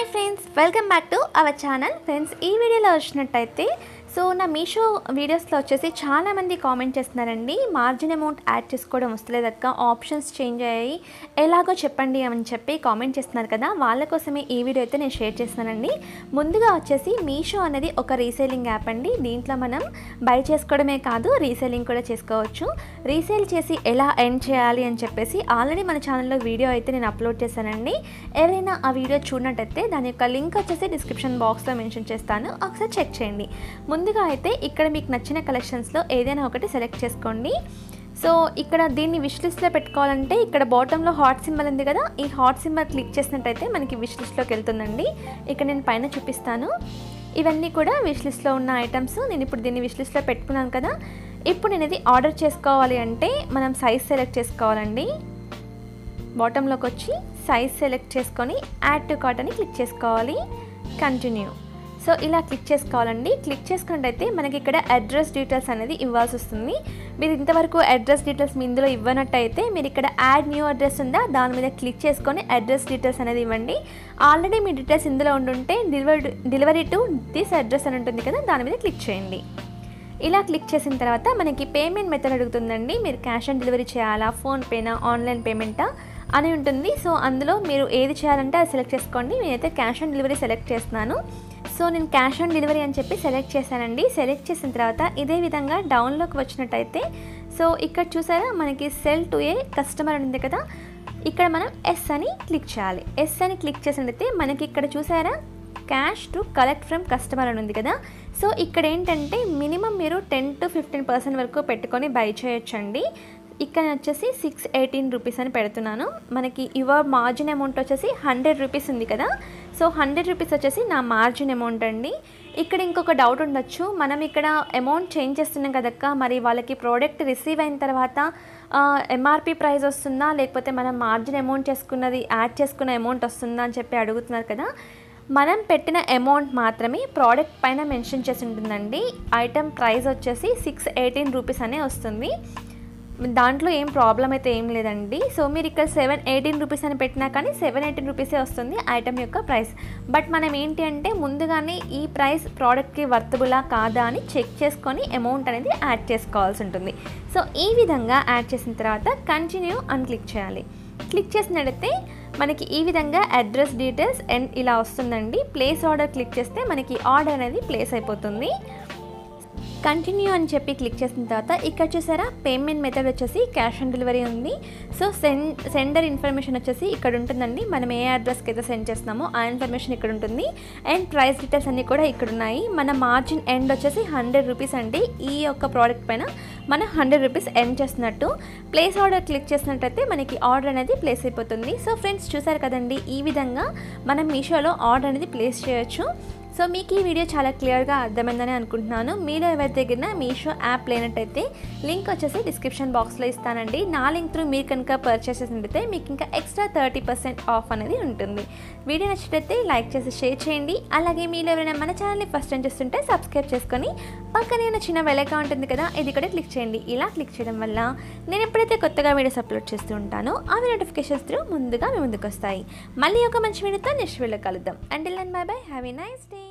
hi friends welcome back to our channel friends ఈ వీడియోలో వచ్చినట్టయితే సో నా మీషో వీడియోస్లో వచ్చేసి చాలామంది కామెంట్ చేస్తున్నారండి మార్జిన్ అమౌంట్ యాడ్ చేసుకోవడం వస్తలేదక్క ఆప్షన్స్ చేంజ్ అయ్యాయి ఎలాగో చెప్పండి అని చెప్పి కామెంట్ చేస్తున్నారు కదా వాళ్ళ కోసమే ఈ వీడియో అయితే నేను షేర్ చేస్తున్నానండి ముందుగా వచ్చేసి మీషో అనేది ఒక రీసేలింగ్ యాప్ అండి దీంట్లో మనం బై చేసుకోవడమే కాదు రీసేలింగ్ కూడా చేసుకోవచ్చు రీసేల్ చేసి ఎలా ఎండ్ చేయాలి అని చెప్పేసి ఆల్రెడీ మన ఛానల్లో వీడియో అయితే నేను అప్లోడ్ చేశానండి ఎవరైనా ఆ వీడియో చూడనట్టయితే దాని యొక్క లింక్ వచ్చేసి డిస్క్రిప్షన్ బాక్స్లో మెన్షన్ చేస్తాను ఒకసారి చెక్ చేయండి ముందుగా అయితే ఇక్కడ మీకు నచ్చిన కలెక్షన్స్లో ఏదైనా ఒకటి సెలెక్ట్ చేసుకోండి సో ఇక్కడ దీన్ని విష్ లిస్ట్లో పెట్టుకోవాలంటే ఇక్కడ బాటంలో హాట్ సింబల్ ఉంది కదా ఈ హాట్ సింబల్ క్లిక్ చేసినట్టయితే మనకి విష్ లిస్ట్లోకి వెళ్తుందండి ఇక్కడ నేను పైన చూపిస్తాను ఇవన్నీ కూడా విష్ లిస్ట్లో ఉన్న ఐటమ్స్ నేను ఇప్పుడు దీన్ని విష్ లిస్ట్లో పెట్టుకున్నాను కదా ఇప్పుడు నేను ఇది ఆర్డర్ చేసుకోవాలి అంటే మనం సైజ్ సెలెక్ట్ చేసుకోవాలండి బాటంలోకి వచ్చి సైజ్ సెలెక్ట్ చేసుకొని యాడ్ టు కార్ట్ అని క్లిక్ చేసుకోవాలి కంటిన్యూ సో ఇలా క్లిక్ చేసుకోవాలండి క్లిక్ చేసుకున్నట్టయితే మనకి ఇక్కడ అడ్రస్ డీటెయిల్స్ అనేది ఇవ్వాల్సి వస్తుంది మీరు ఇంతవరకు అడ్రస్ డీటెయిల్స్ మీ ఇందులో ఇవ్వనట్టయితే మీరు ఇక్కడ యాడ్ న్యూ అడ్రస్ ఉందా దాని మీద క్లిక్ చేసుకొని అడ్రస్ డీటెయిల్స్ అనేది ఇవ్వండి ఆల్రెడీ మీ డీటెయిల్స్ ఇందులో ఉండుంటే delivery delivery to this address అని ఉంటుంది కదా దాని మీద క్లిక్ చేయండి ఇలా క్లిక్ చేసిన తర్వాత మనకి పేమెంట్ మెథడ్ అడుగుతుందండి మీరు క్యాష్ ఆన్ డెలివరీ చేయాలా ఫోన్పేనా ఆన్లైన్ పేమెంటా అని ఉంటుంది సో అందులో మీరు ఏది చేయాలంటే అది సెలెక్ట్ చేసుకోండి నేనైతే క్యాష్ ఆన్ డెలివరీ సెలెక్ట్ చేస్తున్నాను సో నేను క్యాష్ ఆన్ డెలివరీ అని చెప్పి సెలెక్ట్ చేశానండి సెలెక్ట్ చేసిన తర్వాత ఇదే విధంగా డౌన్లోకి వచ్చినట్టయితే సో ఇక్కడ చూసారా మనకి సెల్ టు ఏ కస్టమర్ అని ఉంది కదా ఇక్కడ మనం ఎస్ అని క్లిక్ చేయాలి ఎస్ అని క్లిక్ చేసినట్టయితే మనకి ఇక్కడ చూసారా cash to collect from customer అని ఉంది కదా సో ఇక్కడ ఏంటంటే మినిమం మీరు టెన్ టు ఫిఫ్టీన్ పర్సెంట్ వరకు పెట్టుకొని బై చేయొచ్చండి ఇక్కడ వచ్చేసి సిక్స్ ఎయిటీన్ రూపీస్ అని పెడుతున్నాను మనకి యువర్ మార్జిన్ అమౌంట్ వచ్చేసి హండ్రెడ్ రూపీస్ ఉంది కదా సో హండ్రెడ్ రూపీస్ వచ్చేసి నా మార్జిన్ అమౌంట్ అండి ఇక్కడ ఇంకొక డౌట్ ఉండొచ్చు మనం ఇక్కడ అమౌంట్ చేంజ్ చేస్తున్నాం కదక్క మరి వాళ్ళకి ప్రోడక్ట్ రిసీవ్ అయిన తర్వాత ఎంఆర్పి ప్రైస్ వస్తుందా లేకపోతే మనం మార్జిన్ అమౌంట్ చేసుకున్నది యాడ్ చేసుకున్న అమౌంట్ వస్తుందా అని చెప్పి అడుగుతున్నారు కదా మనం పెట్టిన అమౌంట్ మాత్రమే ప్రోడక్ట్ పైన మెన్షన్ చేసి ఉంటుందండి ఐటమ్ ప్రైస్ వచ్చేసి సిక్స్ ఎయిటీన్ రూపీస్ అనే వస్తుంది దాంట్లో ఏం ప్రాబ్లం అయితే ఏం లేదండి సో మీరు ఇక్కడ సెవెన్ ఎయిటీన్ రూపీస్ అని పెట్టినా కానీ సెవెన్ ఎయిటీన్ రూపీసే వస్తుంది ఐటమ్ యొక్క ప్రైస్ బట్ మనం ఏంటి అంటే ముందుగానే ఈ ప్రైస్ ప్రోడక్ట్కి వర్తబులా కాదా అని చెక్ చేసుకొని అమౌంట్ అనేది యాడ్ చేసుకోవాల్సి ఉంటుంది సో ఈ విధంగా యాడ్ చేసిన తర్వాత కంటిన్యూ అని క్లిక్ చేయాలి క్లిక్ చేసినట్టయితే మనకి ఈ విధంగా అడ్రస్ డీటెయిల్స్ అండ్ ఇలా వస్తుందండి ప్లేస్ ఆర్డర్ క్లిక్ చేస్తే మనకి ఆర్డర్ అనేది ప్లేస్ అయిపోతుంది కంటిన్యూ అని చెప్పి క్లిక్ చేసిన తర్వాత ఇక్కడ చూసారా పేమెంట్ మెథడ్ వచ్చేసి క్యాష్ ఆన్ డెలివరీ ఉంది సో సెండ్ సెండర్ ఇన్ఫర్మేషన్ వచ్చేసి ఇక్కడ ఉంటుందండి మనం ఏ అడ్రస్కి అయితే సెండ్ చేస్తున్నామో ఆ ఇన్ఫర్మేషన్ ఇక్కడ ఉంటుంది అండ్ ప్రైస్ డీటెయిల్స్ అన్నీ కూడా ఇక్కడ ఉన్నాయి మన మార్జిన్ ఎండ్ వచ్చేసి హండ్రెడ్ రూపీస్ అండి ఈ యొక్క ప్రోడక్ట్ పైన మనం హండ్రెడ్ రూపీస్ ఎండ్ చేస్తున్నట్టు ప్లేస్ ఆర్డర్ క్లిక్ చేసినట్టయితే మనకి ఆర్డర్ అనేది ప్లేస్ అయిపోతుంది సో ఫ్రెండ్స్ చూసారు కదండి ఈ విధంగా మనం మీషోలో ఆర్డర్ అనేది ప్లేస్ చేయొచ్చు సో మీకు ఈ వీడియో చాలా క్లియర్గా అర్థమైందని అనుకుంటున్నాను మీరు ఎవరి దగ్గర మీషో యాప్ లేనట్టయితే లింక్ వచ్చేసి డిస్క్రిప్షన్ బాక్స్లో ఇస్తానండి నా లింక్ త్రూ మీరు కనుక పర్చేస్ చేసినట్టయితే మీకు ఇంకా ఎక్స్ట్రా థర్టీ పర్సెంట్ ఆఫ్ అనేది ఉంటుంది వీడియో నచ్చినట్టయితే లైక్ చేసి షేర్ చేయండి అలాగే మీరు ఎవరైనా మన ఛానల్ని ఫస్ట్ టైం చూస్తుంటే సబ్స్క్రైబ్ చేసుకొని పక్కనే ఉన్న చిన్న వెలగా ఉంటుంది కదా ఇది కూడా క్లిక్ చేయండి ఇలా క్లిక్ చేయడం వల్ల నేను ఎప్పుడైతే కొత్తగా వీడియోస్ అప్లోడ్ చేస్తూ ఉంటానో అవి నోటిఫికేషన్స్ త్రూ ముందుగా మీ ముందుకు వస్తాయి మళ్ళీ ఒక మంచి వీడియోతో నెక్స్ట్ వీడియో కలుద్దాం until and bye bye have a nice day